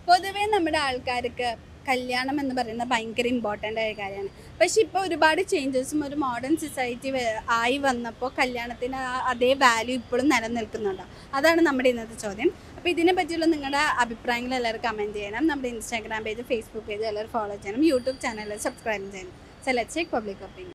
പൊതുവേ നമ്മുടെ ആൾക്കാർക്ക് കല്യാണം എന്ന് പറയുന്നത് ഭയങ്കര ഇമ്പോർട്ടൻ്റ് ആയ കാര്യമാണ് പക്ഷെ ഇപ്പോൾ ഒരുപാട് ചേഞ്ചസും ഒരു മോഡേൺ സൊസൈറ്റി ആയി വന്നപ്പോൾ കല്യാണത്തിന് ആ അതേ വാല്യൂ ഇപ്പോഴും നിലനിൽക്കുന്നുണ്ടോ അതാണ് നമ്മുടെ ഇന്നത്തെ ചോദ്യം അപ്പോൾ ഇതിനെ പറ്റിയുള്ള നിങ്ങളുടെ അഭിപ്രായങ്ങൾ എല്ലാവരും കമൻറ്റ് ചെയ്യണം നമ്മുടെ ഇൻസ്റ്റാഗ്രാം പേജ് ഫേസ്ബുക്ക് പേജ് എല്ലാവരും ഫോളോ ചെയ്യണം യൂട്യൂബ് ചാനൽ സബ്സ്ക്രൈബ് ചെയ്യണം so let's check public opinion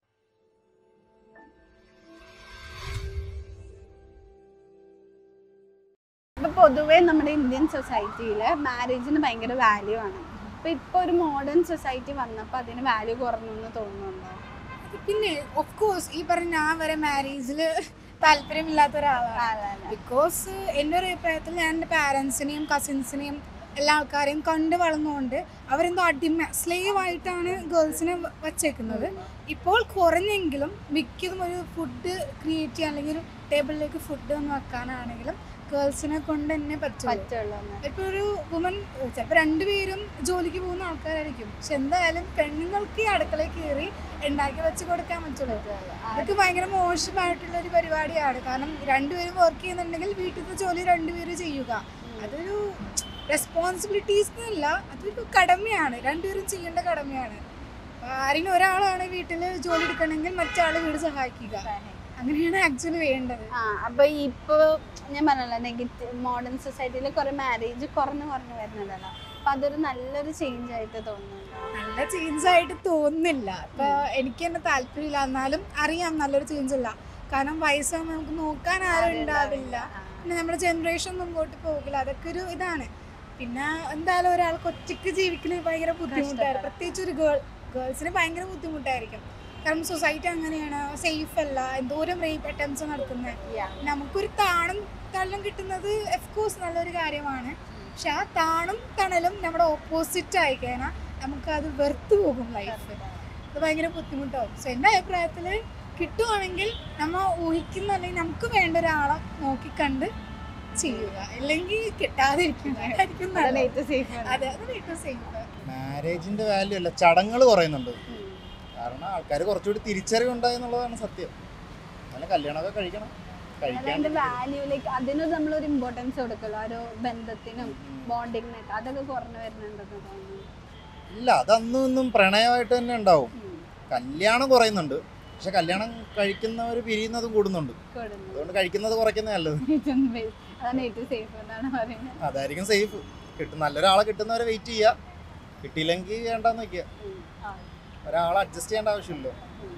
ഇപ്പൊ പൊതുവേ നമ്മുടെ ഇന്ത്യൻ സൊസൈറ്റിയിൽ മാരേജിന് ഭയങ്കര വാല്യൂ ആണ് അപ്പൊ ഇപ്പൊ ഒരു മോഡേൺ സൊസൈറ്റി വന്നപ്പോൾ അതിന് വാല്യൂ കുറഞ്ഞു എന്ന് തോന്നുന്നുണ്ടോ പിന്നെ ഓഫ് കോഴ്സ് ഈ പറഞ്ഞ ഞാൻ വരെ മാരേജിൽ താല്പര്യമില്ലാത്ത ഒരാളാണ് ബിക്കോസ് എൻ്റെ ഒരു അഭിപ്രായത്തിൽ ഞാൻ എൻ്റെ പാരൻസിനെയും കസിൻസിനെയും എല്ലാ ആൾക്കാരെയും കണ്ട് വളർന്നുകൊണ്ട് അവരെന്തോ അടിമ സ്ലേവ് ആയിട്ടാണ് ഗേൾസിനെ വച്ചേക്കുന്നത് ഇപ്പോൾ കുറഞ്ഞെങ്കിലും മിക്കതും ഒരു ഫുഡ് ക്രിയേറ്റ് ചെയ്യാൻ അല്ലെങ്കിൽ ഒരു ടേബിളിലേക്ക് ഫുഡ് ഒന്ന് വെക്കാനാണെങ്കിലും ഗേൾസിനെ കൊണ്ട് തന്നെ പറ്റുള്ളൂ പറ്റുള്ളൂ എന്ന്. ഇപ്പൊ ഒരു വുമൻ ചിലപ്പോൾ രണ്ടുപേരും ജോലിക്ക് പോകുന്ന ആൾക്കാരായിരിക്കും പക്ഷെ എന്തായാലും പെണ്ണുങ്ങൾക്ക് ഈ അടുക്കളയിൽ കയറി ഉണ്ടാക്കി വെച്ച് കൊടുക്കാൻ പറ്റുള്ളൂ അതൊക്കെ ഭയങ്കര മോശമായിട്ടുള്ള ഒരു പരിപാടിയാണ് കാരണം രണ്ടുപേരും വർക്ക് ചെയ്യുന്നുണ്ടെങ്കിൽ വീട്ടിലത്തെ ജോലി രണ്ടുപേരും ചെയ്യുക അതൊരു റെസ്പോൺസിബിലിറ്റീസ് എന്നല്ല അതൊരു കടമയാണ് രണ്ടുപേരും ചെയ്യേണ്ട കടമയാണ് അപ്പൊ ആരെങ്കിലും ഒരാളാണ് വീട്ടിൽ ജോലി എടുക്കണമെങ്കിൽ മറ്റേ ആൾ വീട് സഹായിക്കുക അങ്ങനെയാണ് ആക്ച്വലി വേണ്ടത് ആ അപ്പൊ ഇപ്പൊ ഞാൻ പറഞ്ഞല്ലോ നെഗറ്റീവ് മോഡേൺ സൊസൈറ്റിയിൽ കുറെ മാരേജ് കുറഞ്ഞു കുറഞ്ഞു വരുന്നുണ്ടല്ലോ അപ്പൊ അതൊരു നല്ലൊരു ചേഞ്ച് ആയിട്ട് തോന്നുന്നുണ്ടോ നല്ല ചേഞ്ച് ആയിട്ട് തോന്നുന്നില്ല ഇപ്പൊ എനിക്ക് തന്നെ താല്പര്യമില്ല എന്നാലും അറിയാം നല്ലൊരു ചേഞ്ച് അല്ല കാരണം വയസ്സാകുമ്പോൾ നമുക്ക് നോക്കാൻ ആരും ഉണ്ടാവില്ല പിന്നെ നമ്മുടെ ജനറേഷൻ മുമ്പോട്ട് പോകില്ല അതൊക്കെ ഒരു ഇതാണ് പിന്നെ എന്തായാലും ഒരാൾക്ക് ഒറ്റയ്ക്ക് ജീവിക്കുന്നത് ഭയങ്കര ബുദ്ധിമുട്ടായിരിക്കും പ്രത്യേകിച്ച് ഒരു ഗേൾ ഗേൾസിന് ഭയങ്കര ബുദ്ധിമുട്ടായിരിക്കും കാരണം സൊസൈറ്റി അങ്ങനെയാണ് സേഫ് അല്ല എന്തോരം റേപ്പ് അറ്റംപ്റ്റ്സ് നടക്കുന്നത് നമുക്കൊരു താണും തള്ളും കിട്ടുന്നത് കോഴ്സ് നല്ലൊരു കാര്യമാണ് പക്ഷെ ആ താണും തണലും നമ്മുടെ ഓപ്പോസിറ്റ് ആയി കഴിഞ്ഞാൽ നമുക്കത് വെറുത്തു പോകും ലൈഫ് അത് ഭയങ്കര ബുദ്ധിമുട്ടാവും സോ എൻ്റെ അഭിപ്രായത്തിൽ കിട്ടുവാണെങ്കിൽ നമ്മൾ ഊഹിക്കുന്ന അല്ലെങ്കിൽ നമുക്ക് വേണ്ട ഒരാളെ നോക്കിക്കണ്ട് ചെയ്യുക അല്ലെങ്കിൽ കിട്ടാതിരിക്കുന്നതായിരിക്കും അതാണ് നല്ലത്. ഏറ്റവും സേഫ് അതെ അതാണ് ഏറ്റവും സേഫ് മാരേജിന്റെ വാല്യൂ അല്ല ചടങ്ങുകൾ കുറയുന്നുണ്ട് കാരണം ആൾക്കാർ കുറച്ചുകൂടി തിരിച്ചറിവുണ്ടായി എന്നുള്ളതാണ് സത്യം അങ്ങനെ കല്യാണമൊക്കെ കഴിക്കണം കഴിക്കാൻ അതിന്റെ വാല്യൂലേക്ക് അതിന് നമ്മളൊരു ഇമ്പോർട്ടൻസ് കൊടുക്കല്ലോ ആ ഒരു ബന്ധത്തിനും ബോണ്ടിങ്ങിനൊക്കെ അതൊക്കെ കുറഞ്ഞു വരുന്നുണ്ടെന്ന് തോന്നുന്നു ഇല്ല അതന്നും ഇന്നും പ്രണയമായിട്ട് തന്നെ ഉണ്ടാവും ഉം. കല്യാണം കുറയുന്നുണ്ട് പക്ഷെ കല്യാണം കഴിക്കുന്നവർ പിരിയുന്നതും കൂടുന്നുണ്ട് കൂടുന്നു അതുകൊണ്ട് കഴിക്കുന്നത് കുറയ്ക്കുന്നത് നല്ലത് ഏറ്റവും best. അതാണ് ഏറ്റവും സേഫ് എന്നാണ് പറയുന്നത് അതായിരിക്കും സേഫ് കിട്ടും നല്ലൊരാളെ കിട്ടുന്നവരെ വെയിറ്റ് ചെയ്യുക കിട്ടിയില്ലെങ്കിൽ വേണ്ടെന്ന് വെക്കുക ഉം. ആ. ഒരാളെ അഡ്ജസ്റ്റ് ചെയ്യേണ്ട ആവശ്യമില്ലല്ലോ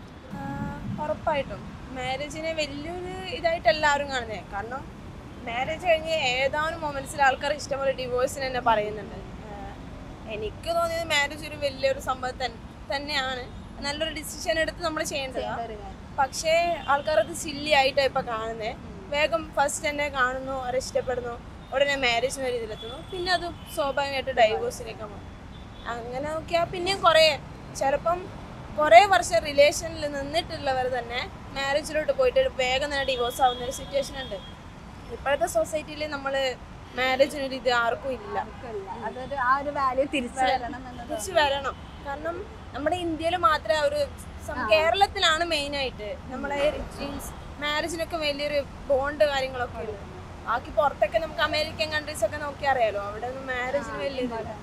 ഉറപ്പായിട്ടും മാരേജിനെ വലിയൊരു ഇതായിട്ട് എല്ലാവരും കാണുന്നത് കാരണം മാരേജ് കഴിഞ്ഞ് ഏതാനും മൊമെന്റ്സിൽ ആൾക്കാർ ഇഷ്ടംപോലെ ഡിവോഴ്സിന് തന്നെ പറയുന്നുണ്ട് ആഹ് എനിക്ക് തോന്നിയത് മാരേജ് ഒരു വലിയൊരു സംഭവം തൻ- തന്നെയാണ് നല്ലൊരു ഡിസിഷൻ എടുത്ത് നമ്മൾ ചെയ്യേണ്ടതാണ് ചെയ്യേണ്ട ഒരു കാര്യം. പക്ഷേ ആൾക്കാരത് സില്ലി ആയിട്ടാണ് ഇപ്പം കാണുന്നത് വേഗം ഫസ്റ്റ് തന്നെ കാണുന്നു അവരെ ഇഷ്ടപ്പെടുന്നു ഉടനെ മാരേജിന് ഒരു ഇതിലെത്തുന്നു പിന്നെ അത് സ്വാഭാവികമായിട്ട് ഡൈവോഴ്സിലേക്ക് പോകും അങ്ങനെ നോക്കിയാൽ പിന്നെയും കുറേ ചിലപ്പം കുറേ വർഷം റിലേഷനിൽ നിന്നിട്ടുള്ളവർ തന്നെ മാരേജിലോട്ട് പോയിട്ട് വേഗം തന്നെ ഡിവോഴ്സ് ആവുന്ന ഒരു സിറ്റുവേഷൻ ഉണ്ട് ഇപ്പോഴത്തെ സൊസൈറ്റിയിൽ നമ്മൾ മാരേജിനൊരു ഇത് ആർക്കും ഇല്ല ആർക്കുമില്ല. അതൊരു ആ ഒരു വാല്യൂ തിരിച്ചു വരണം എന്നുള്ളത് തിരിച്ചു വരണം കാരണം നമ്മുടെ ഇന്ത്യയിൽ മാത്രമേ ആ ഒരു സം- കേരളത്തിലാണ് മെയിൻ ആയിട്ട് നമ്മളെ മാരേജിനൊക്കെ വലിയൊരു ബോണ്ട് കാര്യങ്ങളൊക്കെ ഉണ്ട് ബാക്കി പുറത്തൊക്കെ നമുക്ക് അമേരിക്കൻ കൺട്രീസ് ഒക്കെ നോക്കി അറിയാലോ അവിടെ ഒന്നും മാരേജിന് വലിയ ഇതില്ല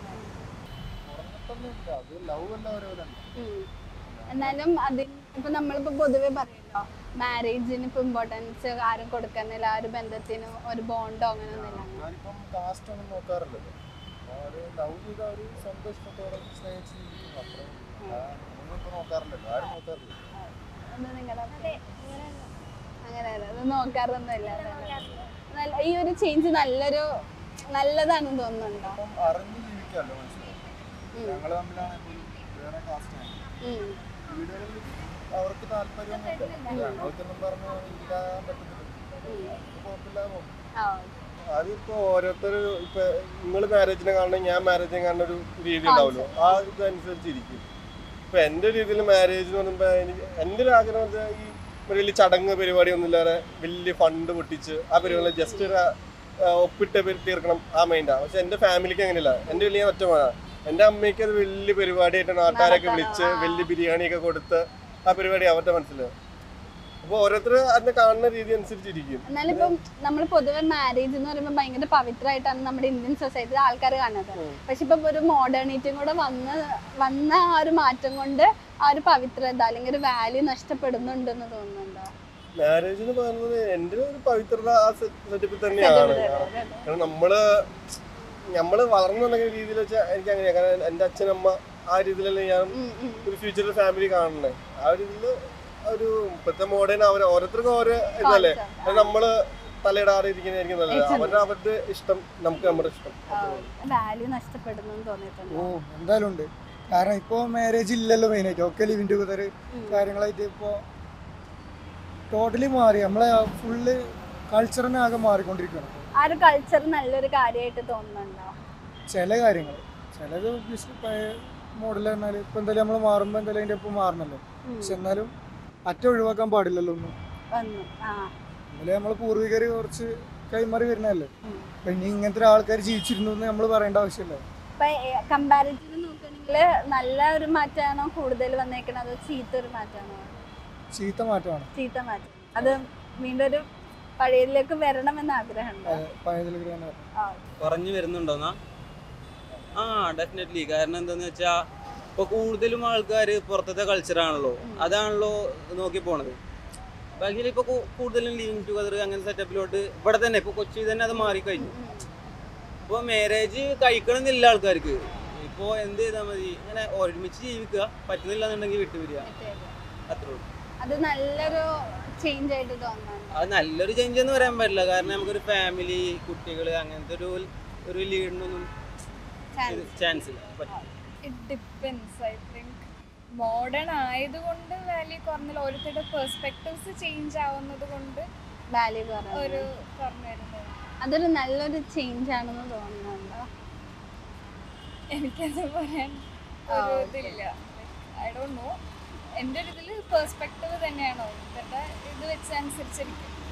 അത് ലവ് അല്ല ഓരോരോ ഉം. എന്നാലും അതിന് ഇപ്പൊ നമ്മളിപ്പോ പൊതുവെ പറയല്ലോ മാരേജിന് ഇപ്പൊ ഇമ്പോർട്ടൻസ് ആരും കൊടുക്കുന്നില്ല ആ ഒരു ബന്ധത്തിന് ഒരു ബോണ്ടോ അങ്ങനെ ഒന്നുമില്ല ഞാനിപ്പം കാസ്റ്റ് ഒന്നും നോക്കാറില്ലല്ലോ അവര് ലവ് ചെയ്ത ഒരു സ്വന്തം ഇഷ്ടത്തോടെ സ്നേഹിച്ച് ജീവിക്കുന്നു അത്രേ ഉള്ളൂ. ആ, ഒന്നും ഇപ്പൊ നോക്കാറില്ലല്ലോ ആരും നോക്കാറില്ല എന്താ നിങ്ങളുടെ അങ്ങനെ അത് നോക്കാറൊന്നുമില്ല നല്ല ഈ ഒരു ചേഞ്ച് നല്ലൊരു നല്ലതാണെന്ന് തോന്നുന്നുണ്ടോ അപ്പം അറിഞ്ഞ് ജീവിക്കാമല്ലോ മനസ്സിലാവും ഉം. ഞങ്ങൾ തമ്മിലാണ് പോലും വേറെ കാസ്റ്റാണ് ഉം. വീടുകളിൽ അവർക്ക് താല്പര്യമൊന്നുമില്ല ഞങ്ങൾക്കൊന്നും പറഞ്ഞ് ഇല്ലാൻ പറ്റത്തില്ല ഉം. അത് കുഴപ്പമില്ലാതെ പോകും ആ, അതിപ്പോ ഓരോരുത്തർ ഇപ്പൊ നിങ്ങൾ മാരേജിനെ കാണണം ഞാൻ മാരേജിനെ കാണുന്ന ഒരു രീതി ഉണ്ടാവുമല്ലോ ആ ഇതനുസരിച്ചിരിക്കും ഇപ്പൊ എന്റെ രീതിയിൽ മാരേജ് എന്ന് പറയുമ്പോ എനിക്ക് എന്റെ ഒരു ആഗ്രഹം വെച്ചാൽ ഈ വലിയ ചടങ്ങ് പരിപാടി ഒന്നും ഇല്ലാതെ വലിയ ഫണ്ട് പൊട്ടിച്ച് ആ പരിപാടി ജസ്റ്റ് ഒരു ആ, ഒപ്പിട്ട് പെ- തീർക്കണം ആ മൈൻഡാ പക്ഷെ എന്റെ ഫാമിലിക്ക് അങ്ങനെയല്ല എന്റെ വലിയ ഒറ്റ മോനാ എന്റെ അമ്മയ്ക്ക് അത് വലിയ പരിപാടിയായിട്ട് നാട്ടുകാരൊക്കെ വിളിച്ച് വലിയ ബിരിയാണിയൊക്കെ കൊടുത്ത് ആ പരിപാടി അവരുടെ മനസ്സിൽ അപ്പൊ ഓരോരുത്തർ അതിനെ കാണുന്ന രീതി അനുസരിച്ചിരിക്കും എന്നാലും ഇപ്പം നമ്മൾ പൊതുവെ മാരേജ് എന്ന് പറയുമ്പോൾ ഭയങ്കര പവിത്രമായിട്ടാണ് നമ്മുടെ ഇന്ത്യൻ സൊസൈറ്റിയിൽ ആൾക്കാർ കാണുന്നത് പക്ഷെ ഇപ്പം ഒരു മോഡേണിറ്റിയും കൂടെ വന്ന് വന്ന ആ ഒരു മാറ്റം കൊണ്ട് ആ ഒരു പവിത്രത അല്ലെങ്കിൽ ഒരു വാല്യൂ നഷ്ടപ്പെടുന്നുണ്ടെന്ന് തോന്നുന്നുണ്ടോ മാരേജ് എന്ന് പറയുന്നത് എൻ്റെ ഒരു പവിത്രത ആ സെറ്റപ്പിൽ തന്നെയാണ് കാരണം നമ്മള് നമ്മള് വളർന്നു വന്ന രീതിയിൽ വെച്ചാൽ എനിക്ക് അങ്ങനെയാണ് കാരണം എൻ്റെ അച്ഛനമ്മ ആ രീതിയിലല്ലേ ഞാൻ ഉം, ഉം. ഒരു ഫ്യൂച്ചറിൽ ഫാമിലി കാണണേ ആ ഒരു ഇതില് ഒരു ഇപ്പത്തെ മോഡേൺ അവർ ഓരോരുത്തർക്കും ഓരോ ഇതല്ലേ Concept. അത് നമ്മള് തലയിടാതെ ഇരിക്കുന്നതായിരിക്കും നല്ലത് അവരുടെ അവരുടെ ഇഷ്ടം നമുക്ക് നമ്മുടെ ഇഷ്ടം വാല്യൂ നഷ്ടപ്പെടുന്നു എന്ന് തോന്നിയിട്ടുണ്ട് ഓ എന്തായാലും ഉണ്ട് കാരണം ഇപ്പോൾ മാരേജ് ഇല്ലല്ലോ മെയിനായിട്ട് ഒക്കെ ലിവിൻ ടുഗദർ കാര്യങ്ങളായിട്ട് ഇപ്പോൾ ടോട്ടലി മാറി നമ്മളെ ഫുള്ള് കൾച്ചറിനെ ആകെ മാറിക്കൊണ്ടിരിക്കുകയാണ് ആ ഒരു കൾച്ചർ നല്ലൊരു കാര്യമായിട്ട് തോന്നുന്നുണ്ടോ ചില കാര്യങ്ങൾ ചിലത് പഴയ മോഡൽ പറഞ്ഞാൽ ഇപ്പം എന്തായാലും നമ്മൾ മാറുമ്പോൾ എന്തായാലും അതിൻ്റെ ഒപ്പം മാറണല്ലോ ഉം. പക്ഷെ എന്നാലും അറ്റ ഒഴിവാക്കാൻ പാടില്ലല്ലോ ഒന്നും വന്നു ആ എന്നാലും നമ്മൾ പൂർവികർ കുറച്ച് കൈമാറി വരുന്നതല്ലേ ഉം. അപ്പം ഇനി ഇങ്ങനത്തെ ആൾക്കാർ ജീവിച്ചിരുന്നു എന്ന് നമ്മൾ പറയേണ്ട ആവശ്യമില്ല ഇപ്പൊ കമ്പാരിറ്റീവ് നോക്കുകയാണെങ്കിൽ നല്ല ഒരു മാറ്റമാണോ കൂടുതൽ വന്നേക്കണത് അതോ ചീത്ത ഒരു മാറ്റമാണോ ചീത്ത മാറ്റമാണ് ചീത്ത മാറ്റം അത് വീണ്ടും ഒരു പഴയതിലേക്ക് വരണമെന്ന് ആഗ്രഹമുണ്ട് അതെ, പഴയതിലേക്ക് തന്നെ വരണം. കുറഞ്ഞു വരുന്നുണ്ടോന്നാ ആ ഡെഫിനറ്റ്ലി കാരണം എന്താന്ന് വെച്ചാ ഇപ്പൊ കൂടുതലും ആൾക്കാർ പുറത്തത്തെ കൾച്ചറാണല്ലോ അതാണല്ലോ നോക്കി പോണത് ബാക്കി ഇപ്പൊ കൂ- കൂടുതലും ലിവിങ് ടുഗദർ അങ്ങനെ സെറ്റപ്പിലോട്ട് ഇവിടെ തന്നെ ഇപ്പൊ കൊച്ചി തന്നെ അത് മാറിക്കഴിഞ്ഞു ഇപ്പൊ മാരേജ് കഴിക്കണമെന്നില്ല ആൾക്കാർക്ക് ഇപ്പൊ എന്ത് ചെയ്താൽ മതി ഇങ്ങനെ ഒരുമിച്ച് ജീവിക്കുക പറ്റുന്നില്ല എന്നുണ്ടെങ്കിൽ വിട്ടുപിരിക അത്രേ ഉള്ളൂ അത് നല്ലൊരു ചേഞ്ച് ആയിട്ട് തോന്നുന്നുണ്ട് അത് നല്ലൊരു ചേഞ്ച് എന്ന് പറയാൻ പറ്റില്ല കാരണം നമുക്കൊരു ഫാമിലി കുട്ടികൾ അങ്ങനത്തെ ഒരു ഒരു ലീഡിനൊന്നും Chance. ചാൻസ് ഇല്ല പറ്റില്ല it depends I think modern ആയതുകൊണ്ട് വാല്യൂ കുറഞ്ഞില്ല ഓരോരുത്തരുടെ പെർസ്പെക്റ്റീവ്സ് ചേഞ്ച് ആവുന്നത് കൊണ്ട് വാല്യൂ ഒരു കുറവ് കുറഞ്ഞു വരുന്നത് അതൊരു നല്ലൊരു ചേഞ്ച് ആണെന്ന് തോന്നുന്നുണ്ടോ എനിക്കത് പറയാൻ ഒരു ഇതില്ല ഐ ഡോണ്ട് നോ എൻ്റെ ഒരു ഇതിൽ പെർസ്പെക്റ്റീവ് തന്നെയാണ് ഓരോരുത്തരുടെ ഇത് വെച്ച് അനുസരിച്ചിരിക്കും